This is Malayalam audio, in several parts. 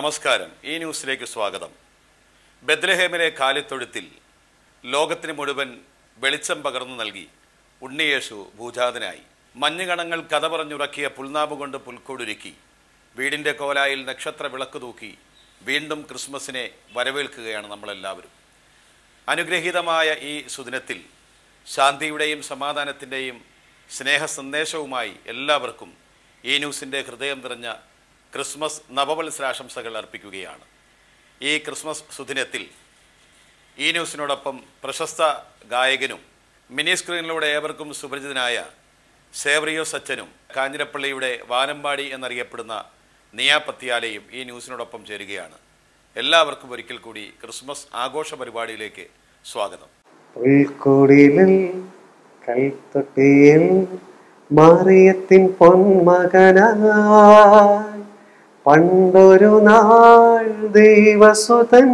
നമസ്കാരം ഈ ന്യൂസിലേക്ക് സ്വാഗതം ബദ്ലഹേമിലെ കാലിത്തൊഴുത്തിൽ ലോകത്തിന് മുഴുവൻ വെളിച്ചം പകർന്നു നൽകി ഉണ്ണിയേശു ഭൂജാതനായി മഞ്ഞുകണങ്ങൾ കഥ പറഞ്ഞുറക്കിയ പുൽനാമ്പ് കൊണ്ട് പുൽക്കൂടൊരുക്കി വീടിൻ്റെ കോലായിൽ നക്ഷത്ര വിളക്ക് തൂക്കി വീണ്ടും ക്രിസ്മസിനെ വരവേൽക്കുകയാണ് നമ്മളെല്ലാവരും അനുഗ്രഹീതമായ ഈ സുദിനത്തിൽ ശാന്തിയുടെയും സമാധാനത്തിൻ്റെയും സ്നേഹ സന്ദേശവുമായി എല്ലാവർക്കും ഈ ന്യൂസിൻ്റെ ഹൃദയം നിറഞ്ഞ ക്രിസ്മസ് നവവത്സരാശംസകൾ അർപ്പിക്കുകയാണ് ഈ ക്രിസ്മസ് സുദിനത്തിൽ ഈ ന്യൂസിനോടൊപ്പം പ്രശസ്ത ഗായകനും മിനി സ്ക്രീനിലൂടെ ഏവർക്കും സുപരിചിതനായ സേവറിയോ സച്ചനും കാഞ്ഞിരപ്പള്ളിയുടെ വാനമ്പാടി എന്നറിയപ്പെടുന്ന നിയാപത്യാലയും ഈ ന്യൂസിനോടൊപ്പം ചേരുകയാണ് എല്ലാവർക്കും ഒരിക്കൽ കൂടി ക്രിസ്മസ് ആഘോഷ പരിപാടിയിലേക്ക് സ്വാഗതം ഉൾക്കുടിലിൽ കൈത്തൊട്ടിയിൽ മാറിയത്തിൻ പൊന്മകനായി പണ്ടൊരു നാൾ ദൈവസുതൻ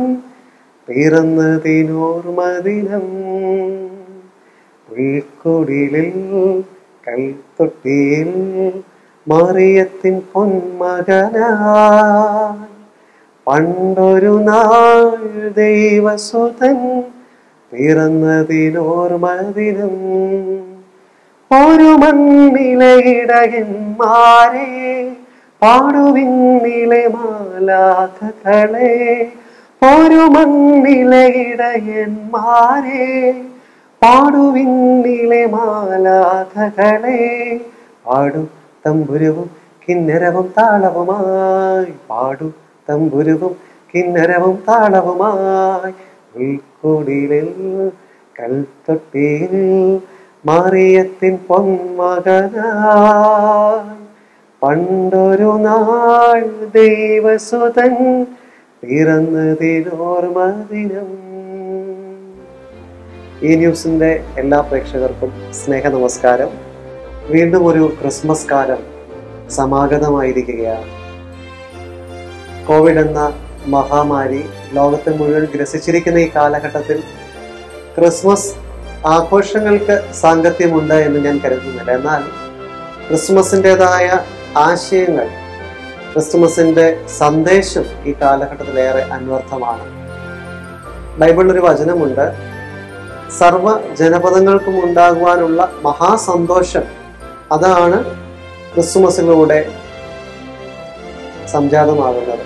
പിറന്നതിനോർമദിനം ഉൾക്കുടിലിൽ കൈത്തൊട്ടിയിൽ മാറിയത്തിൻ പൊന്മകനായി പണ്ടൊരു നാൾ ദൈവസുതൻ പിറന്നതിനോർമദിനം ഒരു മണ്ണിലെ ഇടയന്മാരെ പാടുവിന്നിലെ മാലാഖകളെ ഒരു മണ്ണിലെ ഇടയന്മാരെ പാടുവിന്നിലെ മാലാഖകളെ പാടു തമ്പുരുവും കിന്നരവും താളവുമായി പാടു തമ്പുരുവും കിന്നരവും താളവുമായി ഉൾക്കുടിലിൽ കൽത്തൊട്ടിയിൽ മാറിയത്തിൻ പൊന്മകനായി പണ്ടൊരു നാൾ ദൈവസുതൻ പിറന്നതിനോർമദിനം ഈ ന്യൂസിന്റെ എല്ലാ പ്രേക്ഷകർക്കും സ്നേഹ നമസ്കാരം വീണ്ടും ഒരു ക്രിസ്മസ് കാലം സമാഗതമായിരിക്കുകയാണ് കോവിഡ് എന്ന മഹാമാരി ലോകത്തെ മുഴുവൻ ഗ്രസിച്ചിരിക്കുന്ന ഈ കാലഘട്ടത്തിൽ ക്രിസ്മസ് ആഘോഷങ്ങൾക്ക് സാങ്കത്യമുണ്ട് എന്ന് ഞാൻ കരുതുന്നില്ല എന്നാൽ ക്രിസ്മസിൻ്റെതായ ആശയങ്ങൾ ക്രിസ്മസിന്റെ സന്ദേശം ഈ കാലഘട്ടത്തിൽ ഏറെ അന്വർത്ഥമാണ് ബൈബിളിൽ ഒരു വചനമുണ്ട് സർവ ജനപദങ്ങൾക്കും ഉണ്ടാകുവാനുള്ള മഹാസന്തോഷം അതാണ് ക്രിസ്മസിലൂടെ സംജാതമാകുന്നത്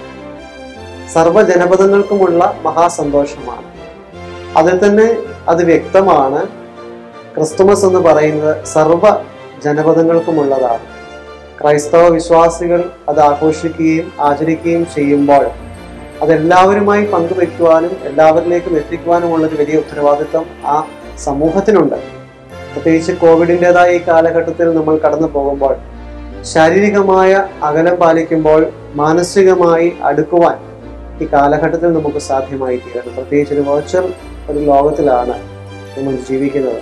സർവ ജനപദങ്ങൾക്കുമുള്ള മഹാസന്തോഷമാണ് അതിൽ തന്നെ അത് വ്യക്തമാണ് ക്രിസ്തുമസ് എന്ന് പറയുന്നത് സർവ ജനപദങ്ങൾക്കുമുള്ളതാണ് ക്രൈസ്തവ വിശ്വാസികൾ അത് ആഘോഷിക്കുകയും ആചരിക്കുകയും ചെയ്യുമ്പോൾ അതെല്ലാവരുമായി പങ്കുവെക്കുവാനും എല്ലാവരിലേക്കും എത്തിക്കുവാനുമുള്ള ഒരു വലിയ ഉത്തരവാദിത്വം ആ സമൂഹത്തിനുണ്ട് പ്രത്യേകിച്ച് കോവിഡിൻ്റെതായ ഈ കാലഘട്ടത്തിൽ നമ്മൾ കടന്നു പോകുമ്പോൾ ശാരീരികമായ അകലം പാലിക്കുമ്പോൾ മാനസികമായി അടുക്കുവാൻ ഈ കാലഘട്ടത്തിൽ നമുക്ക് സാധ്യമായി തീരണം പ്രത്യേകിച്ച് ഒരു വെർച്വൽ ഒരു ലോകത്തിലാണ് നമ്മൾ ജീവിക്കുന്നത്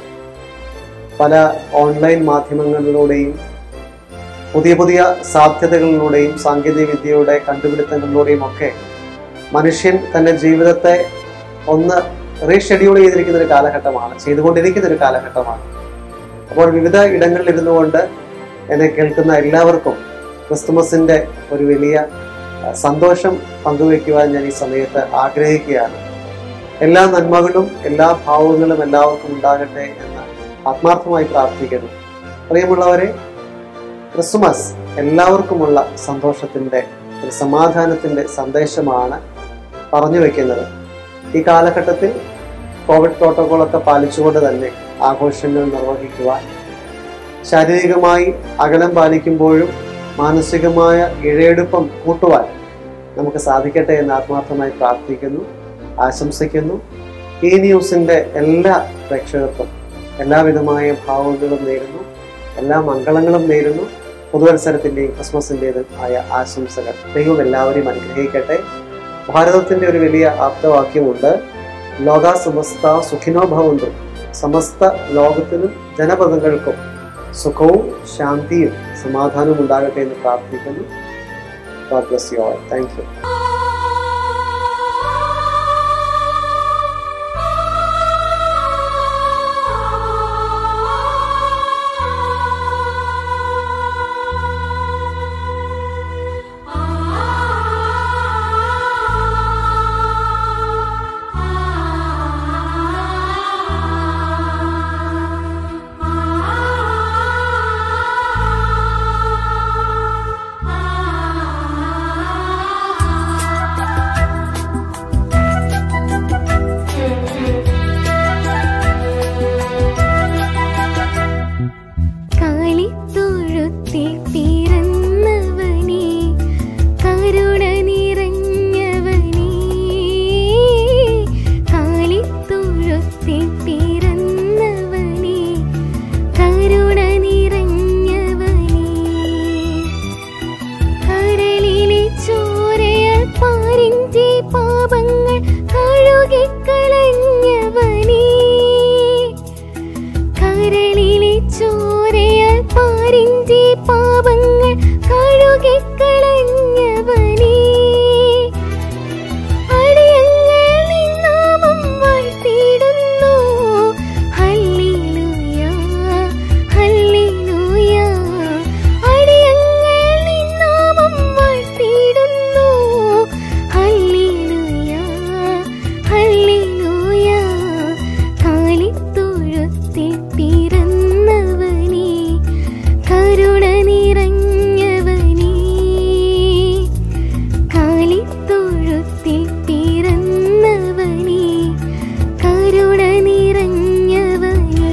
പല ഓൺലൈൻ മാധ്യമങ്ങളിലൂടെയും പുതിയ പുതിയ സാധ്യതകളിലൂടെയും സാങ്കേതിക വിദ്യയുടെ കണ്ടുപിടുത്തങ്ങളിലൂടെയും ഒക്കെ മനുഷ്യൻ തന്റെ ജീവിതത്തെ ഒന്ന് റീഷെഡ്യൂൾ ചെയ്തിരിക്കുന്ന ഒരു കാലഘട്ടമാണ് ചെയ്തുകൊണ്ടിരിക്കുന്ന ഒരു കാലഘട്ടമാണ് അപ്പോൾ വിവിധ ഇടങ്ങളിൽ ഇരുന്നു കൊണ്ട് എന്നെ കേൾക്കുന്ന എല്ലാവർക്കും ക്രിസ്തുമസിന്റെ ഒരു വലിയ അഹ്, സന്തോഷം പങ്കുവയ്ക്കുവാൻ ഞാൻ ഈ സമയത്ത് ആഗ്രഹിക്കുകയാണ് എല്ലാ നന്മകളും എല്ലാ ഭാവങ്ങളും എല്ലാവർക്കും ഉണ്ടാകട്ടെ എന്ന് ആത്മാർത്ഥമായി പ്രാർത്ഥിക്കുന്നു പ്രിയമുള്ളവരെ ക്രിസ്മസ് എല്ലാവർക്കുമുള്ള സന്തോഷത്തിന്റെ ഒരു സമാധാനത്തിന്റെ സന്ദേശമാണ് പറഞ്ഞു വെക്കുന്നത് ഈ കാലഘട്ടത്തിൽ കോവിഡ് പ്രോട്ടോകോളൊക്കെ പാലിച്ചുകൊണ്ട് തന്നെ ആഘോഷങ്ങൾ നിർവഹിക്കുവാൻ ശാരീരികമായി അകലം പാലിക്കുമ്പോഴും മാനസികമായ ഇഴയെടുപ്പം കൂട്ടുവാൻ നമുക്ക് സാധിക്കട്ടെ എന്ന് ആത്മാർത്ഥമായി പ്രാർത്ഥിക്കുന്നു ആശംസിക്കുന്നു ഈ ന്യൂസിന്റെ എല്ലാ പ്രേക്ഷകർക്കും എല്ലാവിധമായ ഭാവങ്ങളും നേരുന്നു എല്ലാ മംഗളങ്ങളും നേരുന്നു പുതുവത്സരത്തിന്റെയും ക്രിസ്മസിന്റേതും ആയ ആശംസകൾ ദൈവം എല്ലാവരെയും അനുഗ്രഹിക്കട്ടെ ഭാരതത്തിന്റെ ഒരു വലിയ ആപ്തവാക്യമുണ്ട് ലോക സമസ്ത സുഖിനോ ഭവന്തു സമസ്ത ലോകത്തിനും ജനപദങ്ങൾക്കും സുഖവും ശാന്തിയും സമാധാനവും ഉണ്ടാകട്ടെ എന്ന് പ്രാർത്ഥിക്കുന്നു God bless you all. Thank you. ആ ചോരയാൽ പാരിഞ്ചി പാപങ്ങൾ കഴുകിക്കളഞ്ഞവനേ അടിയങ്ങൾ നിന്നാമം വാഴ്ത്തിയിടുന്നു ഹല്ലേലൂയ ഹല്ലേലൂയ അടിയങ്ങൾ നിന്നാമം വാഴ്ത്തിയിടുന്നു ഹല്ലേലൂയ ഹല്ലേലൂയ കാലിത്തൊഴുത്തിൽ പിറന്നവനേ കരുണ നിറഞ്ഞവനേ കാലിത്തൊഴുത്തിൽ പിറന്നവനേ കരുണ നിറഞ്ഞവനേ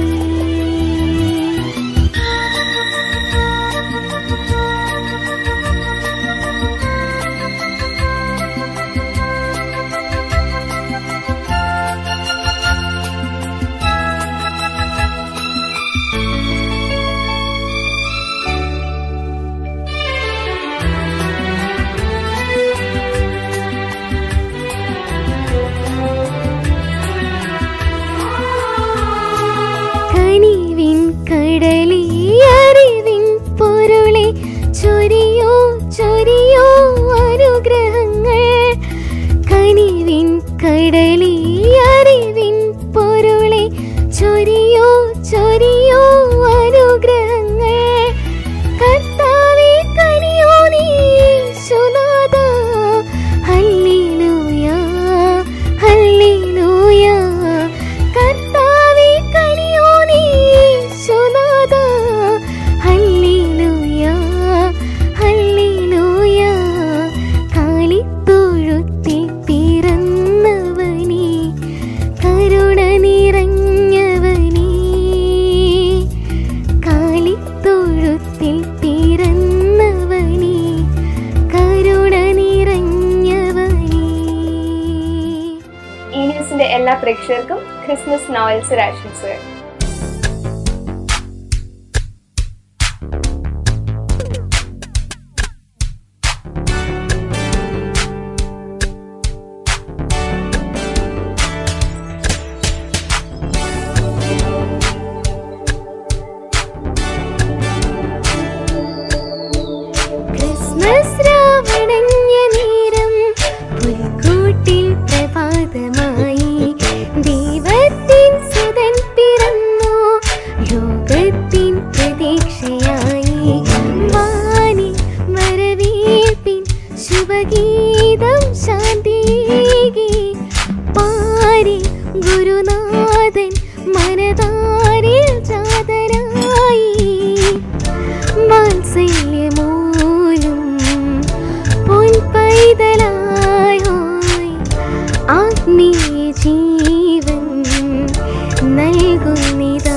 കനിവിൻ കടലേ അറിവിൻ പൊരുളെ ചൊരിയോ ചൊരിയോ അനുഗ്രഹങ്ങൾ കനിവിൻ കടലേ അറിവിൻ പൊരുളെ ചൊരിയോ ചൊരിയോ അനുഗ്രഹങ്ങൾ കർത്താവേ കനിയോ നീ സുനാദ ഹല്ലേലൂയ ഹല്ലേലൂയ കർത്താവേ കനിയോ നീ സുനാദ ഹല്ലേലൂയ ഹല്ലേലൂയ കാലിത്തൊഴുത്തിൽ പിറന്നവനേ കരുണ നിറഞ്ഞവനേ കാലിത്തൊഴുത്തിൽ പിറന്നവനേ കരുണ നിറഞ്ഞവനേ ഈ ന്യൂസിന്റെ എല്ലാ പ്രേക്ഷകർക്കും ക്രിസ്മസ് നോവൽസ് ആശംസകൾ ക്രിസ്മസ് രാവണഞ്ഞ നേരം പുൽക്കൂട്ടിൽ പ്രഭാതമായി ദൈവത്തിൻ സുതൻ പിറന്നു ലോകത്തിൻ പ്രതീക്ഷയായി വാനിൽ വരവേൽപ്പിൻ ശുഭഗീതം ശാന്തിയേകി പാരിൽ ഗുരുനാഥൻ മനതാരിൽ ജാതരായി വാത്സല്യമൂലും പൊൻപൈതലായോയ് ആത്മീയ ജീവൻ നൽകുന്നിതാ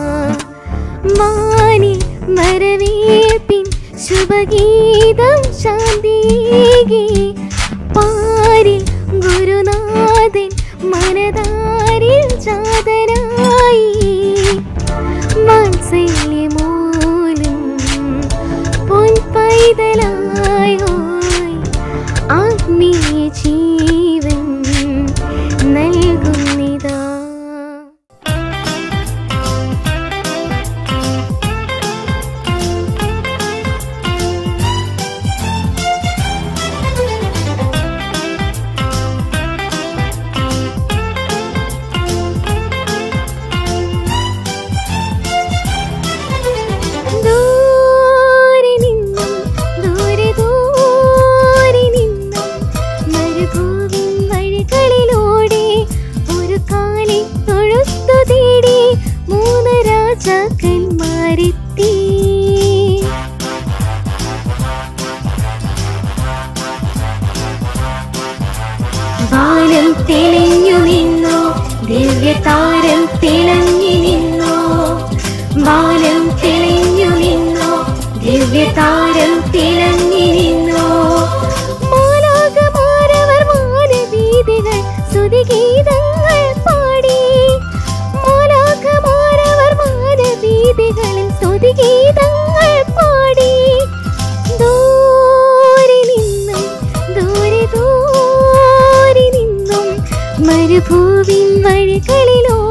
മാനിൽ വരവേൽപ്പിൻ ശുഭഗീതം ശാന്തിയേകി പാരിൽ ഗുരുനാഥൻ മനതാരിൽ ജാതരായി വാത്സല്യമൂലും പൊൻപൈതലായോയ് ആത്മീയ ജീവൻ നൽകുന്നിതാ ദൂരെ നിന്നും ദൂരെ ദൂരെ നിന്നും മരുഭൂവിൻ വഴികളിലൂടെ ഒരു കാലി തൊഴുത്തു തേടി മൂന്ന് രാജാക്കന്മാരെത്തി ബാലം തെളിഞ്ഞു നിന്നു ദിവ്യതാരം തിളങ്ങി നിന്നു ബാലം തെളിഞ്ഞു നിന്നു ദിവ്യതാരം തിളങ്ങി നിന്നു മാലാകമാരവർ മാനവീതികൾ സ്തുതിഗീതങ്ങൾ പാടി മാലാകമാരവർ മാനവീതികളിൽ സ്തുതിഗീതങ്ങൾ പാടി ദൂരെ നിന്നും ദൂരെ ദൂരെ നിന്നും മരുഭൂവിൻ വഴികളിലോ